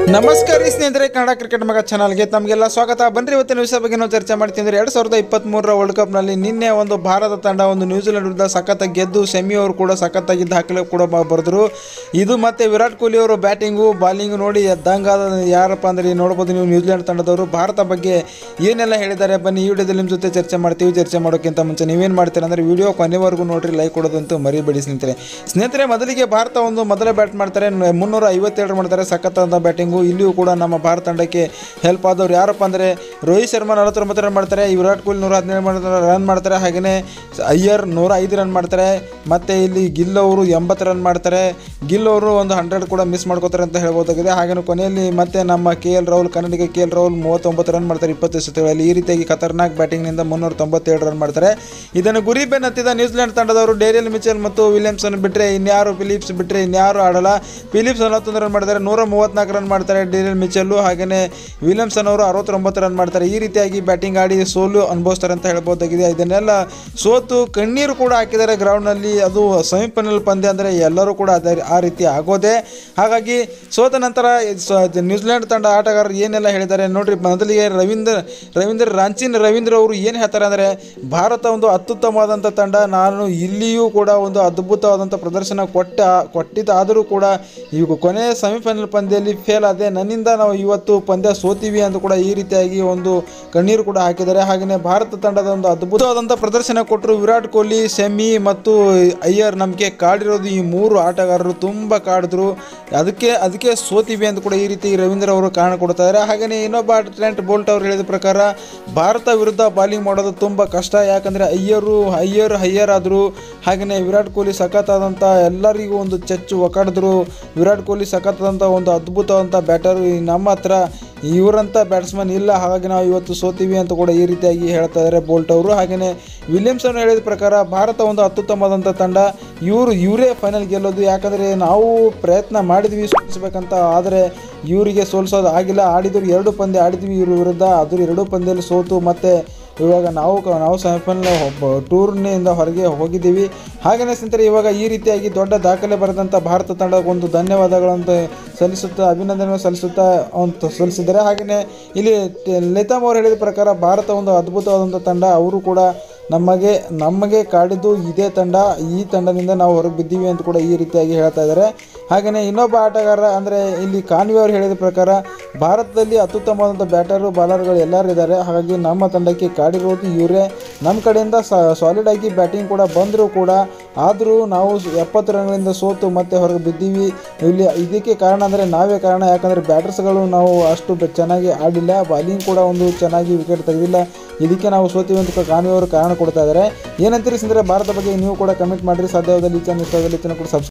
ನಮಸ್ಕಾರ ರೀ ಸ್ನೇಹಿತರೆ ಕನ್ನಡ ಕ್ರಿಕೆಟ್ ಮಗ ಚಾನಲ್ಗೆ ತಮಗೆಲ್ಲ ಸ್ವಾಗತ ಬನ್ರಿ ಇವತ್ತಿನ ವಿಷಯ ಬಗ್ಗೆ ನಾವು ಚರ್ಚೆ ಮಾಡ್ತೀವಿ ಅಂದ್ರೆ ಎರಡು ಸಾವಿರದ ಇಪ್ಪತ್ತ್ಮೂರರ ವರ್ಲ್ಡ್ ಕಪ್ನಲ್ಲಿ ನಿನ್ನೆ ಒಂದು ಭಾರತ ತಂಡ ಒಂದು ನ್ಯೂಜಿಲೆಂಡ್ ವಿರುದ್ಧ ಸಖತ್ತಾಗಿ ಗೆದ್ದು ಸೆಮಿ ಅವರು ಕೂಡ ಸಖತ್ತಾಗಿ ದಾಖಲೆ ಕೂಡ ಬ- ಬರೆದ್ರು ಇದು ಮತ್ತೆ ವಿರಾಟ್ ಕೊಹ್ಲಿ ಅವರು ಬ್ಯಾಟಿಂಗು ಬಾಲಿಂಗು ನೋಡಿ ಎದ್ದಂಗಾದ ಯಾರಪ್ಪ ಅಂದ್ರೆ ಈಗ ನೋಡ್ಬೋದು ನೀವು ನ್ಯೂಜಿಲೆಂಡ್ ತಂಡದವರು ಭಾರತ ಬಗ್ಗೆ ಏನೆಲ್ಲ ಹೇಳಿದ್ದಾರೆ ಬನ್ನಿ ಈ ವಿಡಿಯೋದಲ್ಲಿ ನಿಮ್ಮ ಜೊತೆ ಚರ್ಚೆ ಮಾಡ್ತೀವಿ ಚರ್ಚೆ ಮಾಡೋಕ್ಕಿಂತ ಮುಂಚೆ ನೀವೇನು ಮಾಡ್ತೀರಾ ಅಂದ್ರೆ ವಿಡಿಯೋ ಕೊನೆವರೆಗೂ ನೋಡ್ರಿ ಲೈಕ್ ಕೊಡೋದಂತೂ ಮರಿಬೇಡಿ ಸ್ನೇಹಿತರೆ ಸ್ನೇಹಿತರೆ ಮೊದಲಿಗೆ ಭಾರತ ಒಂದು ಮೊದಲೇ ಬ್ಯಾಟ್ ಮಾಡ್ತಾರೆ ನ- ಮುನ್ನೂರ ಐವತ್ತೇಳು ಮಾಡ್ತಾರೆ ಸಖತ್ತಾದ ಬ್ಯಾಟಿಂಗು ಇಲ್ಲಿಯೂ ಕೂಡ ನಮ್ಮ ಭಾರತ ತಂಡಕ್ಕೆ ಹೆಲ್ಪ್ ಆದವ್ರು ಯಾರಪ್ಪ ಅಂದರೆ ರೋಹಿತ್ ಶರ್ಮಾ ನಲವತ್ತೊಂಬತ್ತು ರನ್ ಮಾಡ್ತಾರೆ ಈ ವಿರಾಟ್ ಕೊಹ್ಲಿ ನೂರ ಹದಿನೇಳು ಮಾಡ್ತಾರೆ ರನ್ ಮಾಡ್ತಾರೆ ಹಾಗೆಯೇ ಅಯ್ಯರ್ ನೂರ ಐದು ರನ್ ಮಾಡ್ತಾರೆ ಮತ್ತು ಇಲ್ಲಿ ಗಿಲ್ ಅವರು ಎಂಬತ್ತು ರನ್ ಮಾಡ್ತಾರೆ ಗಿಲ್ ಅವರು ಒಂದು ಹಂಡ್ರೆಡ್ ಕೂಡ ಮಿಸ್ ಮಾಡ್ಕೋತಾರೆ ಅಂತ ಹೇಳ್ಬೋದಾಗಿದೆ ಹಾಗೆಯೇ ಕೊನೆಯಲ್ಲಿ ಮತ್ತೆ ನಮ್ಮ ಕೆ ಎಲ್ ರಾಹುಲ್ ಕನ್ನಡಿಗ ಕೆ ಎಲ್ ರಾಹುಲ್ ಮೂವತ್ತೊಂಬತ್ತು ರನ್ ಮಾಡ್ತಾರೆ ಇಪ್ಪತ್ತು ಸತಗಳಲ್ಲಿ ಈ ರೀತಿಯಾಗಿ ಖತರ್ನಾಕ್ ಬ್ಯಾಟಿಂಗ್ನಿಂದ ಮುನ್ನೂರ ತೊಂಬತ್ತೇಳು ರನ್ ಮಾಡ್ತಾರೆ ಇದನ್ನು ಗುರಿ ಬೆನ್ನತ್ತಿದ ನ್ಯೂಜಿಲೆಂಡ್ ತಂಡದವರು ಡೇರಿಯಲ್ ಮಿಚೆಲ್ ಮತ್ತು ವಿಲಿಯಮ್ಸನ್ ಬಿಟ್ಟರೆ ಇನ್ಯಾರು ಫಿಲಿಪ್ಸ್ ಬಿಟ್ಟರೆ ಇನ್ಯಾರು ಆಡಲ್ಲ ಫಿಲಿಪ್ಸ್ ನಲವತ್ತೊಂದು ರನ್ ಮಾಡ್ತಾರೆ ನೂರ ಮೂವತ್ತ್ನಾಲ್ಕು ರನ್ ಮಾಡ್ತಾರೆ ಡೇರಿಯಲ್ ಮಿಚೆಲ್ಲು ಹಾಗೆಯೇ ವಿಲಿಯಮ್ಸನ್ ಅವರು ಅರವತ್ತೊಂಬತ್ತು ರನ್ ಮಾಡ್ತಾರೆ ಈ ರೀತಿಯಾಗಿ ಬ್ಯಾಟಿಂಗ್ ಆಡಿ ಸೋಲು ಅನುಭವಿಸ್ತಾರೆ ಅಂತ ಹೇಳ್ಬೋದಾಗಿದೆ ಇದನ್ನೆಲ್ಲ ಸೋತು ಕಣ್ಣೀರು ಕೂಡ ಹಾಕಿದ್ದಾರೆ ಗ್ರೌಂಡ್ನಲ್ಲಿ ಅದು ಸೆಮಿಫೈನಲ್ ಪಂದ್ಯ ಅಂದರೆ ಎಲ್ಲರೂ ಕೂಡ ಅದೇ ಆ ರೀತಿ ಆಗೋದೇ ಹಾಗಾಗಿ ಸೋತ ನಂತರ ಸ- ನ್ಯೂಜಿಲೆಂಡ್ ತಂಡ ಆಟಗಾರರು ಏನೆಲ್ಲ ಹೇಳಿದ್ದಾರೆ ನೋಡ್ರಿ ಮೊದಲಿಗೆ ರವೀಂದ್ರ ರವೀಂದ್ರ ರಾಂಚಿನ್ ರವೀಂದ್ರ ಅವರು ಏನು ಹೇಳ್ತಾರೆ ಅಂದರೆ ಭಾರತ ಒಂದು ಅತ್ಯುತ್ತಮವಾದಂಥ ತಂಡ ನಾನು ಇಲ್ಲಿಯೂ ಕೂಡ ಒಂದು ಅದ್ಭುತವಾದಂಥ ಪ್ರದರ್ಶನ ಕೊಟ್ಟ ಕೊಟ್ಟಿದ್ದಾದರೂ ಕೂಡ ಈಗ ಕೊನೆ ಸೆಮಿಫೈನಲ್ ಪಂದ್ಯದಲ್ಲಿ ಫೇಲ್ ಆದೆ ನನ್ನಿಂದ ನಾವು ಇವತ್ತು ಪಂದ್ಯ ಸೋತೀವಿ ಅಂತ ಕೂಡ ಈ ರೀತಿಯಾಗಿ ಒಂದು ಕಣ್ಣೀರು ಕೂಡ ಹಾಕಿದ್ದಾರೆ ಹಾಗೆಯೇ ಭಾರತ ತಂಡದ ಒಂದು ಅದ್ಭುತವಾದಂಥ ಪ್ರದರ್ಶನ ಕೊಟ್ಟರು ವಿರಾಟ್ ಕೊಹ್ಲಿ ಸೆಮಿ ಮತ್ತು ಅಯ್ಯರ್ ನಮಗೆ ಕಾಡಿರೋದು ಈ ಮೂರು ಆಟಗಾರರು ತುಂಬ ಕಾಡಿದ್ರು ಅದಕ್ಕೆ ಅದಕ್ಕೆ ಸೋತೀವಿ ಅಂತ ಕೂಡ ಈ ರೀತಿ ರವೀಂದ್ರ ಅವರು ಕಾರಣ ಕೊಡ್ತಾರೆ ಹಾಗೆಯೇ ಇನ್ನೊಬ್ಬ ಟ್ರೆಂಟ್ ಬೋಲ್ಟ್ ಅವರು ಹೇಳಿದ ಪ್ರಕಾರ ಭಾರತ ವಿರುದ್ಧ ಬಾಲಿಂಗ್ ಮಾಡೋದು ತುಂಬ ಕಷ್ಟ ಯಾಕಂದರೆ ಅಯ್ಯರು ಅಯ್ಯರ್ ಹಯ್ಯರ್ ಆದರು ಹಾಗೆಯೇ ವಿರಾಟ್ ಕೊಹ್ಲಿ ಸಖತ್ತಾದಂಥ ಎಲ್ಲರಿಗೂ ಒಂದು ಚೆಚ್ಚು ಒಕಾಡಿದ್ರು ವಿರಾಟ್ ಕೊಹ್ಲಿ ಸಖತ್ತಾದಂಥ ಒಂದು ಅದ್ಭುತವಂತ ಬ್ಯಾಟರ್ ನಮ್ಮ ಹತ್ರ ಇವರಂಥ ಬ್ಯಾಟ್ಸ್ಮನ್ ಇಲ್ಲ ಹಾಗಾಗಿ ನಾವು ಇವತ್ತು ಸೋತೀವಿ ಅಂತ ಕೂಡ ಈ ರೀತಿಯಾಗಿ ಹೇಳ್ತಾ ಇದ್ದಾರೆ ಬೋಲ್ಟ್ ಅವರು ಹಾಗೆಯೇ ವಿಲಿಯಮ್ಸನ್ ಹೇಳಿದ ಪ್ರಕಾರ ಭಾರತ ಒಂದು ಅತ್ಯುತ್ತಮವಾದಂಥ ತಂಡ ಇವರು ಇವರೇ ಫೈನಲ್ ಗೆಲ್ಲೋದು ಯಾಕಂದರೆ ನಾವು ಪ್ರಯತ್ನ ಮಾಡಿದ್ವಿ ಸೋಲಿಸ್ಬೇಕಂತ ಆದರೆ ಇವರಿಗೆ ಸೋಲಿಸೋದು ಆಗಿಲ್ಲ ಆಡಿದ್ರು ಎರಡು ಪಂದ್ಯ ಆಡಿದ್ವಿ ಇವ್ರ ವಿರುದ್ಧ ಅದ್ರ ಎರಡು ಪಂದ್ಯದಲ್ಲಿ ಸೋತು ಮತ್ತು ಇವಾಗ ನಾವು ಕ- ನಾವು ಸೆಮಿಫೈನಲ್ ಟೂರ್ನಿಂದ ಹೊರಗೆ ಹೋಗಿದ್ದೀವಿ ಹಾಗೆಯೇ ಸ್ನೇಹಿತರೆ ಇವಾಗ ಈ ರೀತಿಯಾಗಿ ದೊಡ್ಡ ದಾಖಲೆ ಬರೆದಂಥ ಭಾರತ ತಂಡಕ್ಕೆ ಒಂದು ಧನ್ಯವಾದಗಳಂತ ಸಲ್ಲಿಸುತ್ತಾ ಅಭಿನಂದನೆ ಸಲ್ಲಿಸುತ್ತಾ ಅಂತ ಸಲ್ಲಿಸಿದ್ದಾರೆ ಹಾಗೆಯೇ ಇಲ್ಲಿ ಟ- ಲೇತಮ್ ಅವರು ಹೇಳಿದ ಪ್ರಕಾರ ಭಾರತ ಒಂದು ಅದ್ಭುತವಾದಂಥ ತಂಡ ಅವರು ಕೂಡ ನಮಗೆ ನಮಗೆ ಕಾಡಿದ್ದು ಇದೇ ತಂಡ ಈ ತಂಡದಿಂದ ನಾವು ಹೊರಗೆ ಬಿದ್ದೀವಿ ಅಂತ ಕೂಡ ಈ ರೀತಿಯಾಗಿ ಹೇಳ್ತಾ ಇದ್ದಾರೆ ಹಾಗೆಯೇ ಇನ್ನೊಬ್ಬ ಆಟಗಾರ ಅಂದರೆ ಇಲ್ಲಿ ಕಾನ್ವಿ ಅವರು ಹೇಳಿದ ಪ್ರಕಾರ ಭಾರತದಲ್ಲಿ ಅತ್ಯುತ್ತಮವಾದಂಥ ಬ್ಯಾಟರು ಬಾಲರ್ಗಳು ಎಲ್ಲರೂ ಇದ್ದಾರೆ ಹಾಗಾಗಿ ನಮ್ಮ ತಂಡಕ್ಕೆ ಕಾಡಿರೋದು ಇವರೇ ನಮ್ಮ ಕಡೆಯಿಂದ ಸಾಲಿಡ್ ಆಗಿ ಬ್ಯಾಟಿಂಗ್ ಕೂಡ ಬಂದರೂ ಕೂಡ ಆದರೂ ನಾವು ಎಪ್ಪತ್ತು ರನ್ಗಳಿಂದ ಸೋತು ಮತ್ತೆ ಹೊರಗೆ ಬಿದ್ದೀವಿ ಇಲ್ಲಿ ಇದಕ್ಕೆ ಕಾರಣ ಅಂದರೆ ನಾವೇ ಕಾರಣ ಯಾಕಂದರೆ ಬ್ಯಾಟರ್ಸ್ಗಳು ನಾವು ಅಷ್ಟು ಬೆ- ಚೆನ್ನಾಗಿ ಆಡಿಲ್ಲ ಬಾಲಿಂಗ್ ಕೂಡ ಒಂದು ಚೆನ್ನಾಗಿ ವಿಕೆಟ್ ತೆಗೆದಿಲ್ಲ ಇದಕ್ಕೆ ನಾವು ಸೋತೀವಿ ಅಂತ ಕಾನ್ವಿ ಅವರು ಕಾರಣ ಕೊಡ್ತಾ ಇದ್ದಾರೆ ಏನಂತೀರಿ ಸ್ನೇಹಿತರೆ ಭಾರತ ಬಗ್ಗೆ ನೀವು ಕೂಡ ಕಮೆಂಟ್ ಮಾಡಿರಿ ಸಾಧ್ಯವಾದಲ್ಲಿ ಈ ಚಾನಲ್ ಇಷ್ಟವಾದಲ್ಲಿ ಚಾನಲ್ ಕೂಡ ಸಬ್ಸ್ಕ್ರೈಬ್